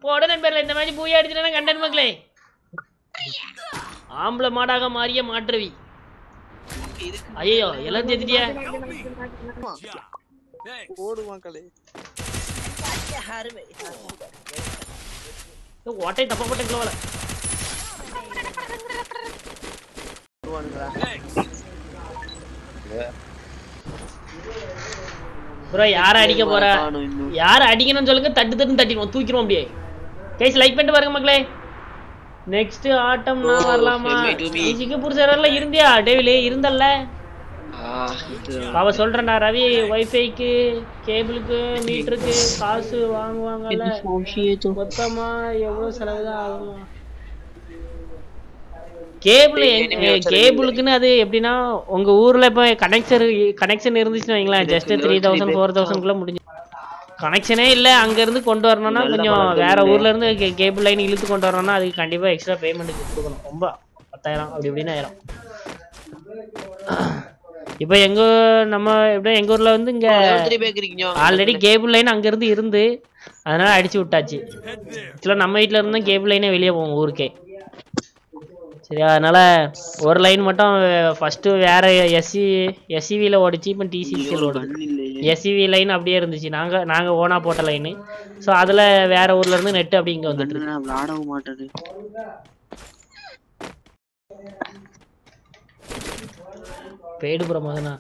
போட நண்பர்களே இந்த மாதிரி பூயா அடிச்சுட்டா கண்டன் மக்களே ஆம்பளை மாடாக மாறிய மாற்றவி இதுக்கு ஐயோ எல்லாம் சேர்த்துட்டியா ஓடு மக்களே அருமை ஓட்டை தப்பா போட்ட கிலோவில் ஓடுவானுங்களா ப்ரோ யாரை அடிக்க போறா காணும் இன்னும் யாரை அடிக்கணும்னு சொல்லுங்க தட்டு தட்டு தட்டிடுவோம் தூக்கிடுவோம் அப்படியே கைஸ் லைக் பண்ணிட்டு பாருங்க மக்களே நெக்ஸ்ட் ஆட்டம் நான் Oh, வரலாமா me too, me. நீ சிங்கப்பூர் சேரல இருந்தியா டேவிலே இருந்தல்ல அவ சொல்றேன்டா ரவி வைஃபைக்கு கேபிளுக்கு மீட்டருக்கு காசு வாங்குவாங்கல்ல மொத்தமா எவ்வளவு செலவு தான் ஆகும் கேபிள் கேபிளுக்குன்னு அது எப்படின்னா உங்க ஊர்ல இப்ப கனெக்ஷன் கனெக்ஷன் இருந்துச்சுன்னு வைங்களேன் ஜஸ்ட் த்ரீ தௌசண்ட் ஃபோர் தௌசண்ட்குள்ள முடிஞ்சு கனெக்ஷனே இல்ல அங்க இருந்து கொண்டு வரணும்னா கொஞ்சம் வேற ஊர்ல இருந்து கேபிள் லைன் இழுத்து கொண்டு வரணும்னா அதுக்கு கண்டிப்பா எக்ஸ்ட்ரா பேமெண்ட் கொடுக்கணும் ரொம்ப பத்தாயிரம் அப்படி இப்படின்னு ஆயிரும் இப்போ எங்க நம்ம எப்படி எங்க ஊர்ல வந்து இங்க பேக்குறீங்க ஆல்ரெடி கேபிள் லைன் அங்க இருந்து இருந்து அதனால அடிச்சு விட்டாச்சு ஆக்சுவலாக நம்ம வீட்ல இருந்து தான் கேபிள் லைனே வெளியே போவோம் ஊருக்கே சரியா அதனால ஒரு லைன் மட்டும் ஃபர்ஸ்ட் வேற எஸ்சி எஸ்சிவியில் ஓடிச்சு இப்போ டிசிசியில் ஓடுது எஸ்சிவி லைன் அப்படியே இருந்துச்சு நாங்க நாங்க ஓனா போட்ட லைனு ஸோ அதுல வேற ஊர்ல இருந்து நெட் அப்படி இங்க வந்துட்டு இருக்கு. விளாடவும் மாட்டாரு பேடு புற மகனா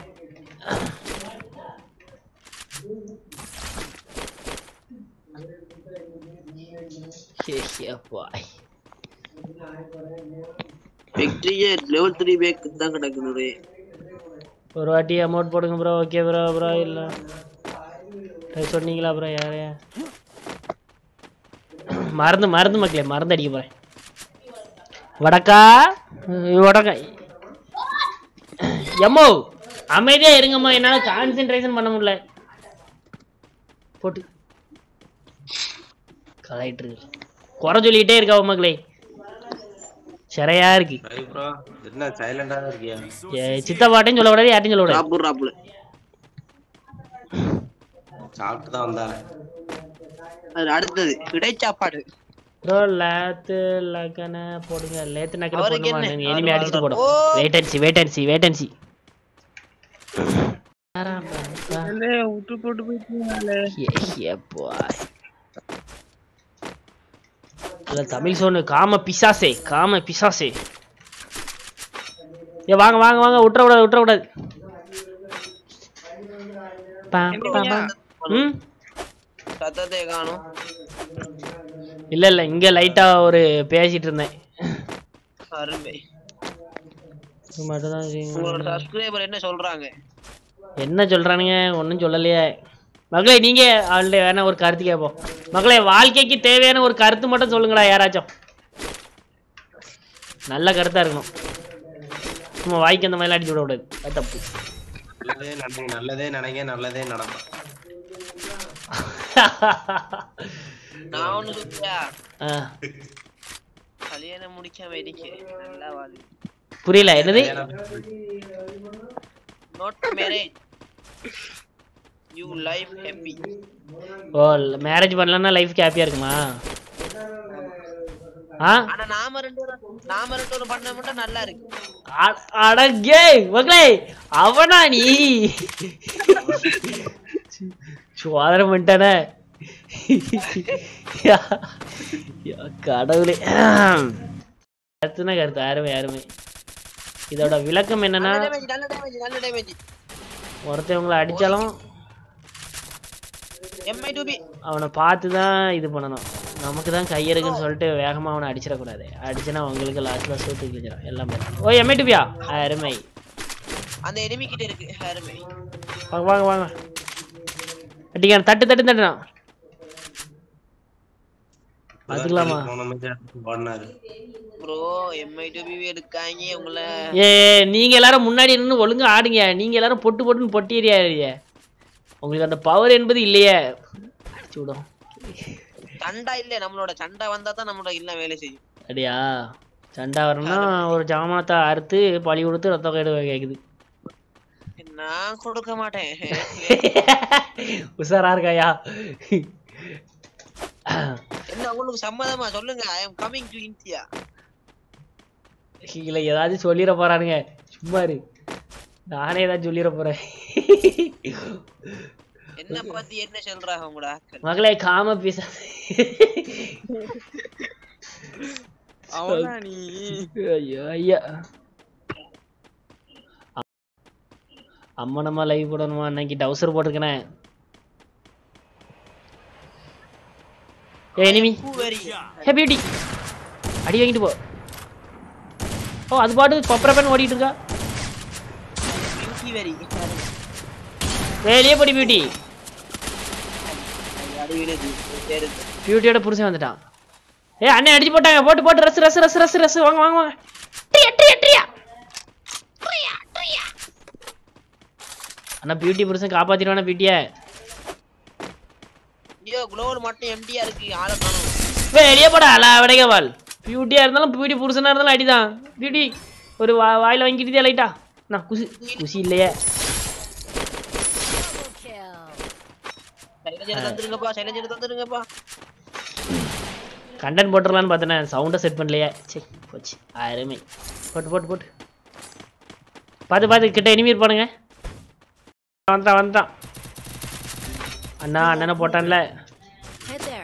பாய் வெக்டரியே லெவல் த்ரீ பேக் தான் கிடக்குது ஒரு வாட்டி அமௌண்ட் போடுங்க ப்ரோ ஓகே ப்ரோ ப்ரோ இல்லை சொன்னீங்களா ப்ரோ யாரையா மறந்து மறந்து மக்களே மறந்து அடிக்க போறேன் வடக்கா உம், வடக்கா எம்மோ அமைதியா இருங்கம்மா என்னால கான்சென்ட்ரேஷன் பண்ண முடியல போட்டு கலாயிட்டு குறை சொல்லிக்கிட்டே இருக்கா மக்களே சிறையா இருக்கு ப்ரோ என்ன சைலண்டா இருக்கியா ஏ, சித்தப்பாட்டையும் சொல்லக்கூடாது யார்ட்டையும் சொல்லக்கூடாது ராப்புர் ராப்புல சாப்பிட்டு தான் வந்தா அது அடுத்தது இடைச்சாப்பாடு ப்ரோ லேத்து லக்கன போடுங்க லேத்து நக்கன அவருக்கு போடுமா என்ன? இனிமே அடிச்சுட்டு போடும் ஓ! Wait and see wait and see wait and see விட்டு போட்டு போயிட்டு இல்ல தமிழ் சொன்னு காம பிசாசே காம பிசாசே ஏ வாங்க வாங்க வாங்க விட்டுற கூடாது விட்டுற கூடாது பா- பா- பா. ம் சத்தத்தை காணும் இல்ல இல்ல இங்க லைட்டா ஒரு பேசிட்டு இருந்தேன் அருமை இது மட்டும்தான் செய்யுங்க. உங்களோட சப்ஸ்கிரைபர் என்ன சொல்றாங்க என்ன சொல்றானுங்க ஒன்றும் சொல்லலையே மகளே நீங்க ஆல்ரெடி வேணா ஒரு கருத்து கேட்போம் மகளே வாழ்க்கைக்கு தேவையான ஒரு கருத்து மட்டும் சொல்லுங்கடா யாராச்சும் நல்ல கருத்தா இருக்கணும் சும்மா வாய்க்கு அந்த மாதிரிலாம் அடிச்சு விட கூடாது அது தப்பு நல்லதே நினைங்க நல்லதே நினைங்க நல்லதே நடக்கும் நான் ஒண்ணு சொல்லியா ஆ, கல்யாணம் முடிக்காம இருக்கேன் நல்லா வாழு புரியல என்னது not marriage you life happy ஓ மேரேஜ் பண்ணலன்னா லைஃப் ஹாப்பியா இருக்குமா ஆ ஆனா நாம ரெண்டு பேரும் நாம ரெண்டு பேரும் பண்ண மட்டும் நல்லா இருக்கு அ- அடங்கே மகளே அவனா நீ சுவாதனை பண்ணிட்டானே யா, யா, கடவுளே கருத்துனா கருத்து யாருமே யாருமே இதோட விளக்கம் என்னன்னா நல்ல டேமேஜ் நல்ல டேமேஜ் நல்ல டேமேஜ் ஒருத்தவங்களை அடிச்சாலும் எம்ஐ டு பி அவனை பார்த்து தான் இது பண்ணணும் நமக்கு தான் கையெடுக்குன்னு சொல்லிட்டு வேகமாக அவனை அடிச்சிடக்கூடாது அடிச்சுனா உங்களுக்கு லாஸ்ட்டில் சூத்து கிழிஞ்சிடும் எல்லாமே ஓ எம்ஐட்டுபியா அருமை அந்த எனிமி கிட்ட இருக்கு அருமை வாங்க வாங்க வாங்க அடிக்க தட்டு தட்டு தட்டுனா பாத்துக்கலாமா பண்ணாரு ப்ரோ எம்ஐ டு பி எடுக்காங்க உங்களை ஏ நீங்க எல்லாரும் முன்னாடி நின்று ஒழுங்கா ஆடுங்க நீங்க எல்லாரும் பொட்டு பொட்டுன்னு பொட்டியறியா உங்களுக்கு அந்த பவர் என்பது இல்லையே அடிச்சு விடும் சண்டா இல்ல நம்மளோட சண்டா வந்தா தான் நம்மளோட இல்ல வேலை செய்யும் அப்படியா சண்டை வரணும்னா ஒரு ஜாமானத்தை அறுத்து பழி கொடுத்து ரத்தம் கேடு கேக்குது நான் கொடுக்க மாட்டேன் உஷாரா இருக்காயா என்ன உங்களுக்கு சம்மதமா சொல்லுங்க I am coming to India இல்லை ஏதாச்சும் சொல்லிட போறானுங்க சும்மா இரு நானே ஏதாச்சும் சொல்லிட போறேன் என்ன பத்தி என்ன சொல்றாங்க உங்களோட ஆட்கள் மகளே காம பேச அவனா நீ ஐயோ ஐயா அம்மனம்மா லைவ் போடணுமா அன்னைக்கு டவுசர் போட்டிருக்கனே ஏ எனிமி பூவரி ஹே பியூட்டி அடி வாங்கிட்டு போ ஓ அது பாட்டு பப்பரப்பன் ஓடிட்டு இருக்கா பியூட்டி வெரி வெளியே போடி பியூட்டி அடிவிடுது தேடுது பியூட்டியோட புருஷன் வந்துட்டான் ஏ அண்ணன் அடிச்சு போட்டாங்க போட்டு போட்டு ரஸ் ரஸ் ரஸ் ரஸ் ரஸ் வாங்க வாங்க வாங்க ட்ரியா ட்ரியா ட்ரியா அண்ணா பியூட்டி புருஷன் காப்பாத்திடுவானா பியூட்டிய ஐயோ குளோவல் மட்டும் எம்டியா இருக்கு ஆளை காணோம் வெளியே போடா அல விடைகவால் பியூட்டியா இருந்தாலும் பியூட்டி புருஷனா இருந்தாலும் அடிதான் பியூட்டி ஒரு வா வாயில வாங்கிட்டு லைட்டா நான் குசி குசி இல்லையே சைலஞ்சர் தந்துருங்கப்பா சைலஞ்சர் தந்துருங்கப்பா கண்டென்ட் போட்டுடலான்னு பார்த்தேன் சவுண்டை செட் பண்ணலையே சரி போச்சு அருமை போட்டு போட்டு போட்டு பார்த்து பார்த்து கிட்ட இனிமே இருப்பானுங்க வந்துட்டான் வந்துட்டான் அண்ணா அண்ணனை போட்டான்ல Head there.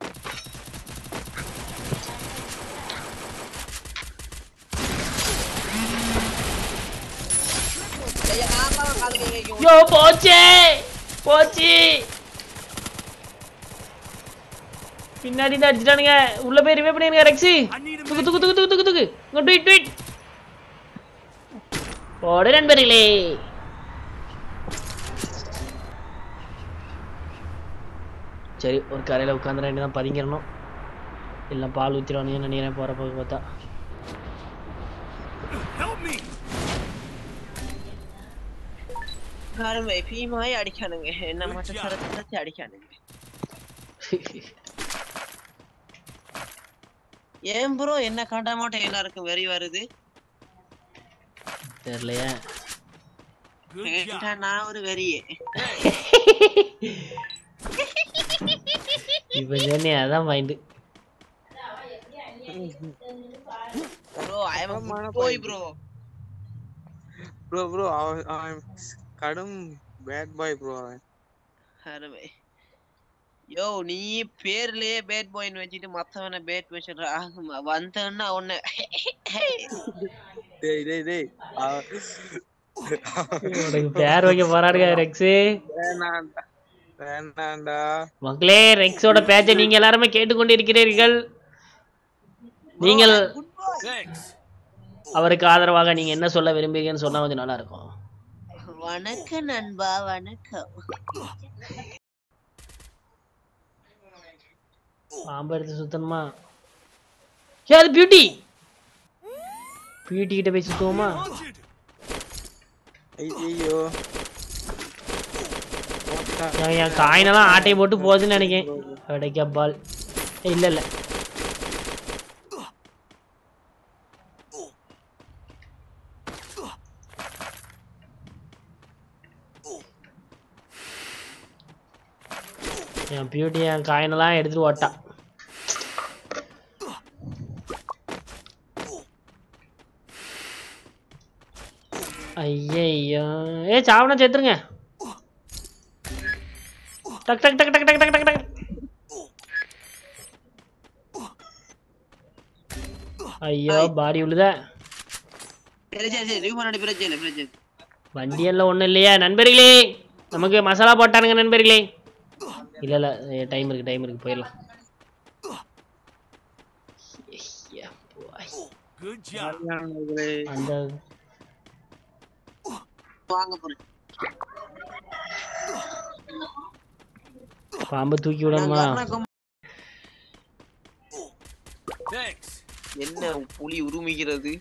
ஐயா நான் தான் காது கை வைக்கும் யோ போச்சே போச்சு பின்னாடி தான் அடிச்சிட்டானுங்க உள்ள போய் ரிவே பண்ணிருங்க ரெக்ஸி துக்கு துக்கு துக்கு துக்கு துக்கு துக்கு இங்க ட்வீட் ட்வீட் போடு நண்பர்களே சரி ஒரு கரையில் உட்காந்துட வேண்டியதான் பதுங்கிடணும் இல்லை பால் ஊற்றிடுவானுங்கன்னு நினைக்கிறேன் போகிற போக பார்த்தா அருமை பீமாய் அடிக்கானுங்க என்ன மட்டும் சரத்து சரத்து அடிக்கானுங்க ஏன் ப்ரோ என்ன காட்ட மாட்டேன் எல்லாருக்கும் வெறி வருது தெரியலையே கேட்டா நான் ஒரு வெறியே இப்போ சொன்னே அதான் மைண்டு ப்ரோ ஐ அம் போய் ப்ரோ ப்ரோ ப்ரோ அவன் அவன் கடும் பேட் பாய் ப்ரோ அவன் அருமை யோ நீ பேர்லயே பேட் பாய்னு வச்சுட்டு மத்தவன பேட் வச்சுடுற ஆகுமா வந்தன்னா உன்னை டேய் டேய் டேய் அவன் உனக்கு பேர் வைக்க போறாருங்க ரெக்ஸு வேணாண்டா வேணாண்டா மக்களே ரெக்ஸோட பேச்சை நீங்க எல்லாருமே கேட்டுக்கொண்டு இருக்கிறீர்கள் நீங்கள் அவருக்கு ஆதரவாக நீங்க என்ன சொல்ல விரும்புறீங்கன்னு சொன்னா கொஞ்சம் நல்லா இருக்கும் வணக்கம் நண்பா வணக்கம் பாம்பு எடுத்து சுத்தணுமா ஏ அது பியூட்டி பியூட்டி கிட்ட போய் சுத்துவோமா ஐயோ என் என் காயினெல்லாம் ஆட்டையை போட்டு போகுதுன்னு நினைக்கிறேன் அடைக்க பால் இல்ல இல்ல என் பியூட்டி என் காயினெல்லாம் எடுத்துட்டு ஓட்டா ஐயையோ ஏ சாவனா செத்துருங்க டக் டக் டக் டக் டக் டக் டக் டக் ஐயோ பாடி உழுத சரி சரி சரி ரிவ்யூ பண்ணி பிரச்சனை இல்லை பிரச்சனை இல்லை. வண்டி எல்லாம் ஒண்ணும் இல்லையா நண்பர்களே நமக்கு மசாலா போட்டானுங்க நண்பர்களே இல்ல இல்ல டைம் இருக்கு டைம் இருக்கு போயிடலாம் ஐயா, போய். அந்த வாங்க போறேன் பாம்பை தூக்கி விடணுமா நாங்க அண்ணா என்ன புலி உருமிகிறது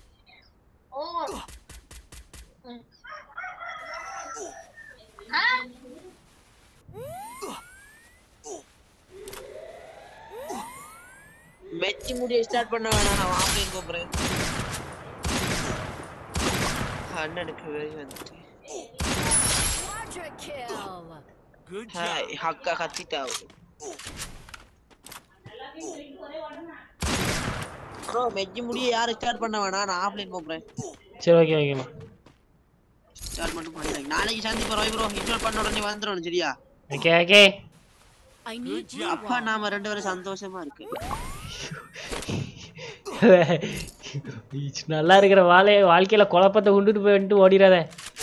மெச்சி முடிய ஸ்டார்ட் பண்ண வேணாம் நான் வாங்க கூப்பிடுறேன் அண்ணனுக்கு வெளியே வந்துட்டு Quadra kill. ஹாய் அக்கா கத்திட்டா ப்ரோ மெஜ்ஜி முடிய யாரும் ஸ்டார்ட் பண்ண வேணாம் நான் ஆஃப்லைன் போறேன் சரி ஓகே ஓகேம்மா ஸ்டார்ட் மட்டும் பண்ணிடுறேன் நாளைக்கு சந்திப்போம் ரோய் ப்ரோ இன்ஸ்டால் பண்ண உடனே வந்துடும் சரியா ஓகே ஓகே I need அப்பா நாம ரெண்டு பேரும் சந்தோஷமா இருக்கு நல்லா இருக்கிற வாழை வாழ்க்கையில குழப்பத்தை கொண்டுட்டு போய் வந்துட்டு ஓடிடாத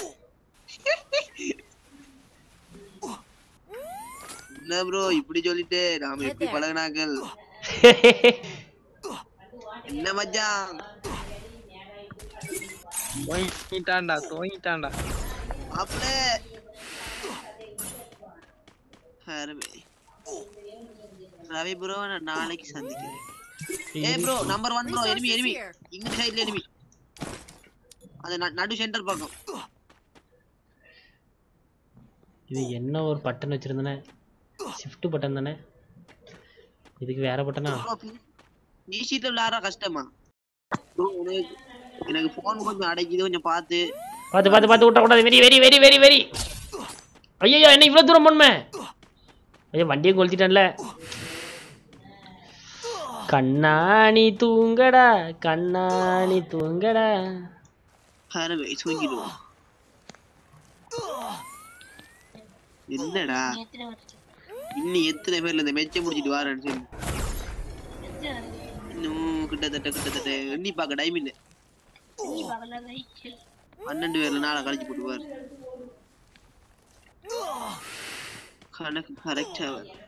என்ன ப்ரோ இப்படி சொல்லிட்டு நாம எப்படி பழகினாங்கள் என்ன மச்சான் தோங்கிட்டான்டா தோங்கிட்டான்டா மாப்பிள அருமை ரவி ப்ரோ நான் நாளைக்கு சந்திக்கிறேன் ஏ bro number one bro enemy enemy இந்த சைடுல எனிமி அது ந- நடு சென்டர் பக்கம் இது என்ன ஒரு பட்டன் வச்சிருந்தனே ஷிஃப்ட் பட்டன் தானே இதுக்கு வேற பட்டனா நீ சீட்ல விளையாடுற கஷ்டமா ப்ரோ உனக்கு எனக்கு போன் கொஞ்சம் அடைக்குது கொஞ்சம் பார்த்து பார்த்து பார்த்து பார்த்து விட்ட கூடாது very very very very very ஐயோ என்ன இவ்வளோ தூரம் போணுமே ஐயோ வண்டியை கொளுத்திட்டேன்ல கண்ணாணி தூங்கடா கண்ணாணி தூங்கடா அருமை தூங்கிடுவோம் என்னடா இன்னும் எத்தனை பேர்ல இந்த மெச்ச முடிச்சிட்டு வாரேன்னு சொல்லி இன்னும் கிட்டத்தட்ட கிட்டத்தட்ட எண்ணி பார்க்க டைம் இல்லை பன்னெண்டு பேர்ல நாளை கழிச்சு போட்டுவார் கணக்கு கரெக்டா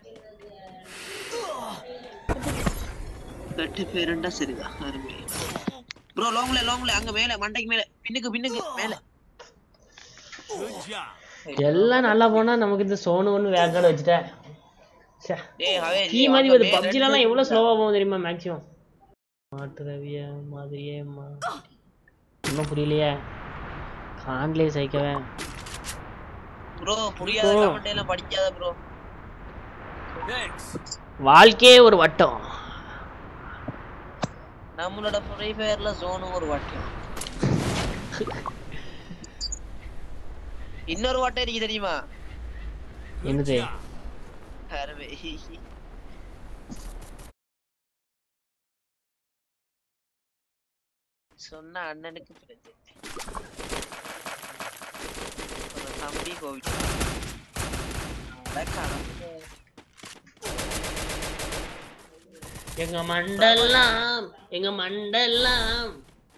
எட்டு பேருண்டா சரிதான் அருமை ப்ரோ லாங்ல லாங்ல அங்க மேல மண்டைக்கு மேல பின்னுக்கு பின்னுக்கு மேல எல்லாம் நல்லா போனா நமக்கு இந்த சோனு ஒன்று வேற கார்டு வச்சுட்டேன் ச்சே. டேய் ஹவே தீ மாதிரி வருது பப்ஜிலலாம் எவ்வளோ ஸ்லோவாக போகும் தெரியுமா மேக்ஸிமம் மாட்டு ரவிய மாதிரியே மா ஒன்றும் புரியலையே காண்லே சைக்கவே ப்ரோ புரியாத கமெண்ட் எல்லாம் படிக்காத ப்ரோ வாழ்க்கையே ஒரு வட்டம் நம்மளோட ஃப்ரீ ஃபயர்ல ஜோனு ஒரு வட்டம் இன்னொரு வட்டம் இருக்கு தெரியுமா என்னது அருமை சொன்ன அண்ணனுக்கு பிரச்சனை ஒரு தம்பி கோவிட் எங்க மண்டெல்லாம் எங்க மண்டெல்லாம்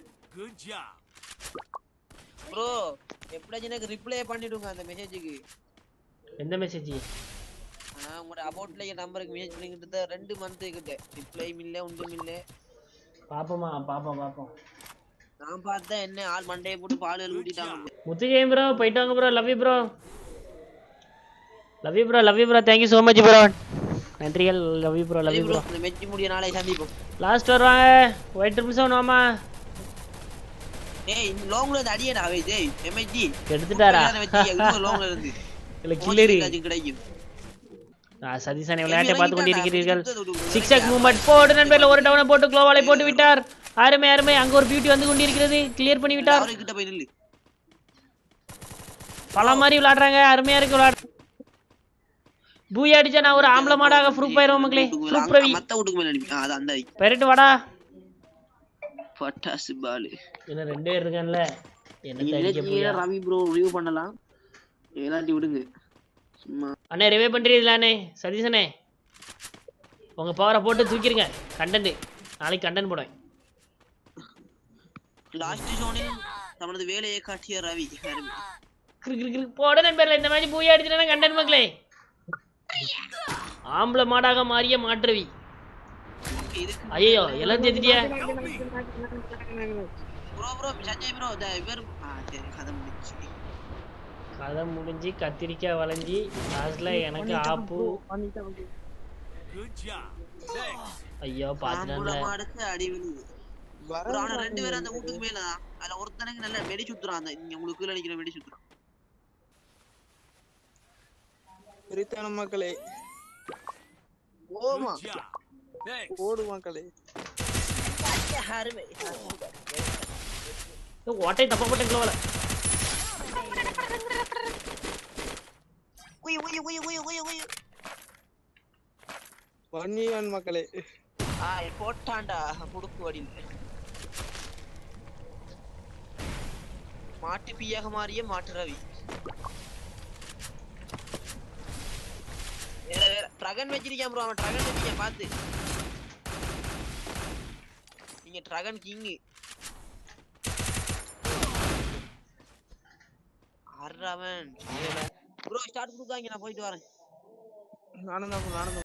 ப்ரோ எப்படியாச்சும் எனக்கு ரிப்ளை பண்ணிடுங்க அந்த மெசேஜுக்கு எந்த மெசேஜ் ஆனா உங்களோட அபவுட்ல என் நம்பருக்கு மெசேஜ் பண்ணிக்கிட்டு ரெண்டு மந்த் கிட்ட ரிப்ளையும் இல்ல ஒன்றும் இல்ல பாப்போமா பாப்போம் பாப்போம் நான் பார்த்தேன் என்ன ஆள் மண்டையை போட்டு பால் ஊட்டிட்டாங்க முத்துஜெயம் ப்ரோ போயிட்டு வாங்க bro love you bro love you bro love you bro thank you so much bro நன்றிகள் love you bro love you bro இந்த மெச்சி முடிய நாளை சந்திப்போம் லாஸ்ட் வருவாங்க ஒயிட் ட்ரிபிள்ஸ் ஒன்று வாமா டேய் இந்த லாங்ல இருந்து அடியடா அவை டேய் எம்ஐஜி எடுத்துட்டாரா லாங்ல இருந்து இல்லை கில்லரி அது கிடைக்கும் சதீசனை விளையாட்டை பார்த்து கொண்டிருக்கிறீர்கள் சிக்ஸ் எக் மூமெண்ட் போடு நண்பர்ல ஒரு டவுனை போட்டு க்ளோவாலை போட்டு விட்டார் அருமை அருமை அங்க ஒரு பியூட்டி வந்து கொண்டிருக்கிறது கிளியர் பண்ணி விட்டார் அவர்கிட்ட போய் நில்லு பல மாதிரி விளையாடுறாங்க அருமையா இருக்கு விளையாடு பூயா அடிச்சா நான் ஒரு ஆம்பளை மாடாக ப்ரூஃப் ஆயிரும் மக்களே ப்ரூஃப் ரவி மத்த வீட்டுக்கு மேல அனுப்பி அது அந்த பெரட்டு வாடா பட்டாசு பாலு இன்னும் ரெண்டு பேர் இருக்கான்ல என்ன அடிக்க இன்னைக்கு போயா ரவி ப்ரோ ரிவ்யூ பண்ணலாம் எல்லாட்டி விடுங்க சும்மா அண்ணே ரிவே பண்றீங்களாண்ணே சதீசனே உங்க பவரை போட்டு தூக்கிருங்க கண்டென்ட் நாளைக்கு கண்டென்ட் போடுவேன் லாஸ்ட் ஜோனில் தனது வேலையை காட்டிய ரவி அருமை. கிறு கிறு கிறு போட நண்பர்ல இந்த மாதிரி பூயா அடிச்சுனா கண்டென்ட் மக்களே ஆம்பளை மாடாக மாறிய மாற்றவி இதுக்கு ஐயோ எல்லாம் சேர்த்துட்டியா ப்ரோ ப்ரோ சஞ்சய் ப்ரோ இவர் ஆ சரி கதை முடிச்சு கதை முடிஞ்சு கத்திரிக்காய் வளைஞ்சி லாஸ்ட்ல எனக்கு ஆப்பு ஐயோ பாத்துட்டான்ல மாடுக்கு அடி விழுது ப்ரோ ஆனா ரெண்டு பேரும் அந்த வீட்டுக்கு மேல தான் அதுல ஒருத்தனுக்கு நல்ல வெடி சுத்துறான் அந்த இங்க உங்களுக்கு கீழே நிக்கிற வெடி சுத்துறான் பிரித்தான மக்களே ஓமா ஓடு மக்களே அருமை ஓட்டை தப்பா போட்டேன் கிலோவில் உய் உய் உய் உய் உய் உய் வன்னியன் மக்களே ஆ போட்டான்டா முடுக்கு வடியில் மாட்டு பீயாக மாறிய மாட்டு ரவி வேற வேற ட்ரகன் வச்சிருக்கான் ப்ரோ அவன் ட்ரகன் வச்சிருக்கான் பாத்து நீங்க ட்ரகன் கிங் அவன் ப்ரோ ஸ்டார்ட் கொடுக்காங்க நான் போயிட்டு வரேன் நானும் தான் bro, நானும் தான்